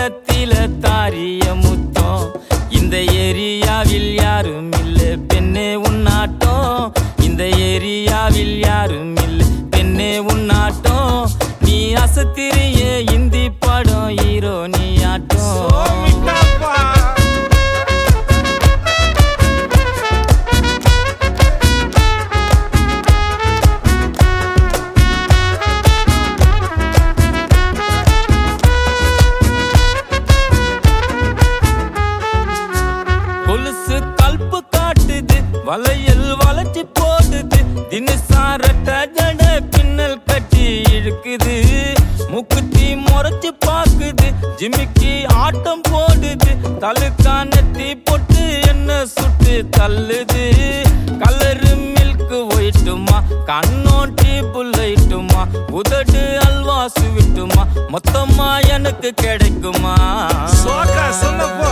கன்னத்தில தாரிய முத்தம் இந்த ஏரியாவில் யாரும் இல்ல பெண்ணே உன்னாட்டம் இந்த ஏரியாவில் யாரும் இல்ல பெண்ணே உன்னாட்டம் நீ அசத்திரிய இந்தி படம் ஹீரோ நீ ஆட்டம் சோமிட்டாப்பா. கொலுசு கல்பு காட்டுது வளையல் வளைச்சி போடுது தினசாரட்ட ஜட பின்னல் கட்டி இழுக்குது முக்குத்தி முறைச்சு பாக்குது ஜிமிக்கி ஆட்டம் போடுது தலுக்கானத்தி பொட்டு என்ன சுட்டு தள்ளுது கலரு மில்க் ஒயிட்டுமா கண்ணோட்டி புல்லைட்டுமா உதடு அல்வா சுவிட்டுமா மொத்தமா எனக்கு கிடைக்குமா சோக்கா சொன்னப்போ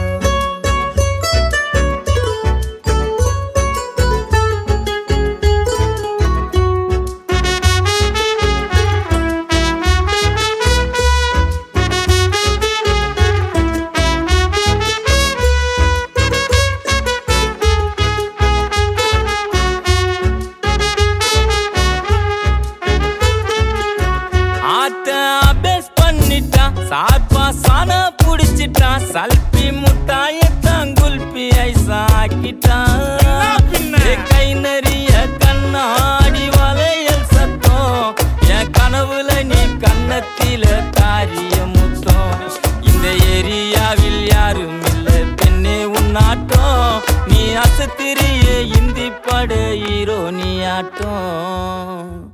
ஆட்ட அபேஸ் பண்ணிட்டான் சார்பா சானா புடிச்சிட்டான் சல்பி முட்டாயத்தான் குல்பி ஐசா ஆக்கிட்டான் பின்ன? ஏ கை நெறிய கண்ணாடி வளையல் சத்தம் என் கனவுல நீ கன்னத்தில தாரிய முத்தம் இந்த ஏரியாவில் யாரும் இல்ல பெண்ணே உன்னாட்டம் நீ அசத்திரிய இந்தி பட ஹீரோ நீ ஆட்டம்